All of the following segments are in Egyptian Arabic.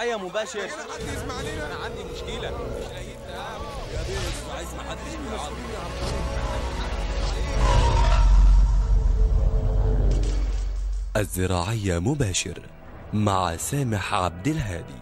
الزراعيه مباشر حد يسمع علينا انا عندي مشكله مش لاقيين يا بيس عايز ما حدش يعرف. الزراعية مباشر مع سامح عبد الهادي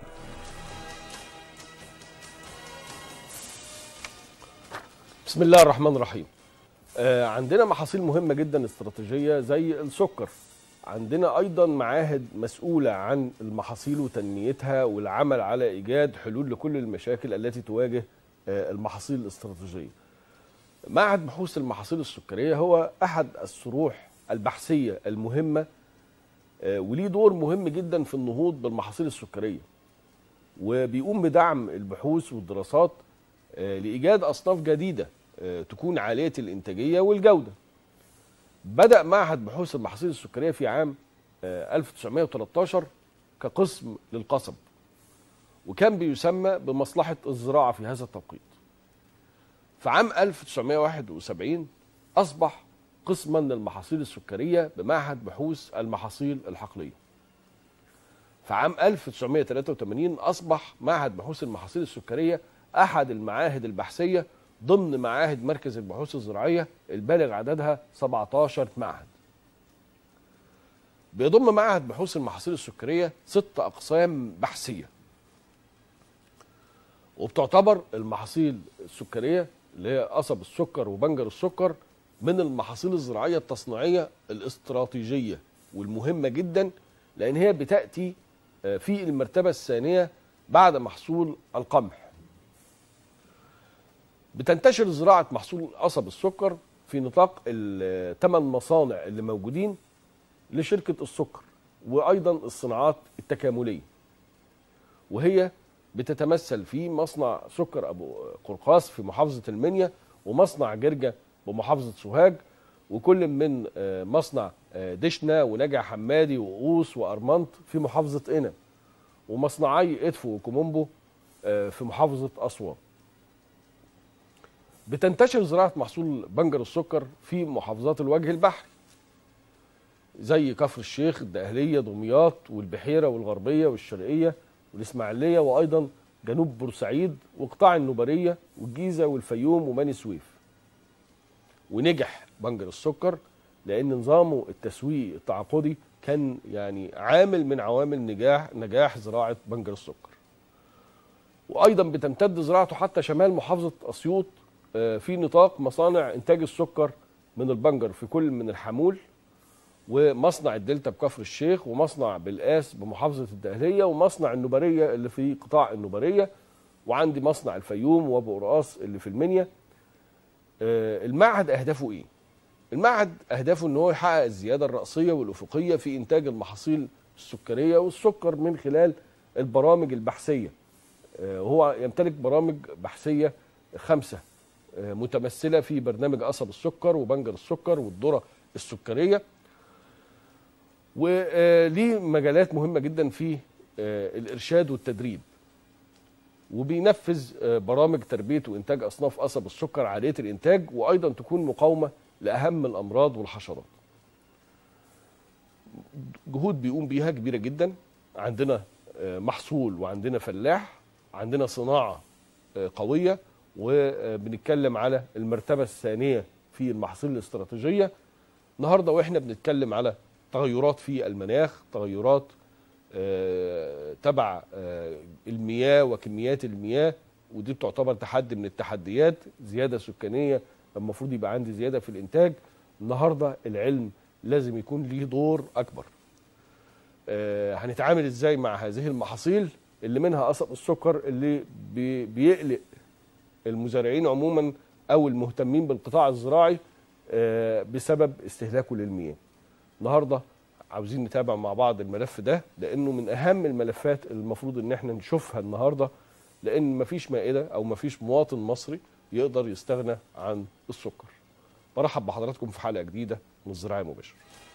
بسم الله الرحمن الرحيم آه عندنا محاصيل مهمة جدا استراتيجية زي السكر عندنا أيضا معاهد مسؤولة عن المحاصيل وتنميتها والعمل على إيجاد حلول لكل المشاكل التي تواجه آه المحاصيل الاستراتيجية معهد بحوث المحاصيل السكرية هو أحد الصروح البحثية المهمة آه وليه دور مهم جدا في النهوض بالمحاصيل السكرية وبيقوم بدعم البحوث والدراسات آه، لإيجاد أصناف جديدة آه، تكون عالية الإنتاجية والجودة بدأ معهد بحوث المحاصيل السكرية في عام آه، 1913 كقسم للقصب وكان بيسمى بمصلحة الزراعة في هذا التوقيت في عام 1971 أصبح قسما للمحاصيل السكرية بمعهد بحوث المحاصيل الحقلية في عام 1983 أصبح معهد بحوث المحاصيل السكرية أحد المعاهد البحثية ضمن معاهد مركز البحوث الزراعية البالغ عددها 17 معهد بيضم معهد بحوث المحاصيل السكرية ست أقسام بحثية وبتعتبر المحاصيل السكرية اللي هي قصب السكر وبنجر السكر من المحاصيل الزراعية التصنيعية الاستراتيجية والمهمة جدا لأن هي بتأتي آه، في المرتبة الثانية بعد محصول القمح بتنتشر زراعة محصول قصب السكر في نطاق الثمان مصانع اللي موجودين لشركة السكر وأيضا الصناعات التكاملية وهي بتتمثل في مصنع سكر أبو قرقاس في محافظة المنيا ومصنع جرجة بمحافظة سوهاج وكل من آه، مصنع آه، دشنا ونجع حمادي وقوس وأرمنت في محافظة قنا ومصنعي إدفو وكومومبو آه، في محافظة أسوان بتنتشر زراعة محصول بنجر السكر في محافظات الوجه البحري زي كفر الشيخ الدقهلية دمياط والبحيرة والغربية والشرقية والإسماعيلية وأيضا جنوب بورسعيد وقطاع النوبرية والجيزة والفيوم وبني سويف ونجح بنجر السكر لأن نظامه التسويقي التعاقدي كان يعني عامل من عوامل نجاح نجاح زراعة بنجر السكر وايضا بتمتد زراعته حتى شمال محافظه اسيوط آه، في نطاق مصانع انتاج السكر من البنجر في كل من الحمول ومصنع الدلتا بكفر الشيخ ومصنع بالقاس بمحافظه الدقهليه ومصنع النوبريه اللي في قطاع النوبريه وعندي مصنع الفيوم وابو قرقاص اللي في المنيا آه، المعهد اهدافه ايه المعهد اهدافه ان هو يحقق الزياده الراسيه والافقيه في انتاج المحاصيل السكريه والسكر من خلال البرامج البحثيه آه، وهو يمتلك برامج بحثيه خمسه آه، متمثله في برنامج قصب السكر وبنجر السكر والذره السكريه وليه مجالات مهمه جدا في آه، الارشاد والتدريب وبينفذ آه، برامج تربيه وانتاج اصناف قصب السكر عاليه الانتاج وايضا تكون مقاومه لاهم الامراض والحشرات جهود بيقوم بيها كبيره جدا عندنا آه، محصول وعندنا فلاح عندنا صناعه آه، قويه وبنتكلم على المرتبه الثانيه في المحاصيل الاستراتيجيه النهارده واحنا بنتكلم على تغيرات في المناخ تغيرات آه، تبع آه، المياه وكميات المياه ودي بتعتبر تحدي من التحديات زياده سكانيه المفروض يبقى عندي زياده في الانتاج النهارده العلم لازم يكون ليه دور اكبر آه، هنتعامل ازاي مع هذه المحاصيل اللي منها قصب السكر اللي بي- بيقلق المزارعين عموما او المهتمين بالقطاع الزراعي آه، بسبب استهلاكه للمياه النهارده عاوزين نتابع مع بعض الملف ده لانه من اهم الملفات اللي المفروض ان احنا نشوفها النهارده لان مفيش مائده او مفيش مواطن مصري يقدر يستغنى عن السكر برحب بحضراتكم في حلقه جديده من الزراعه المباشره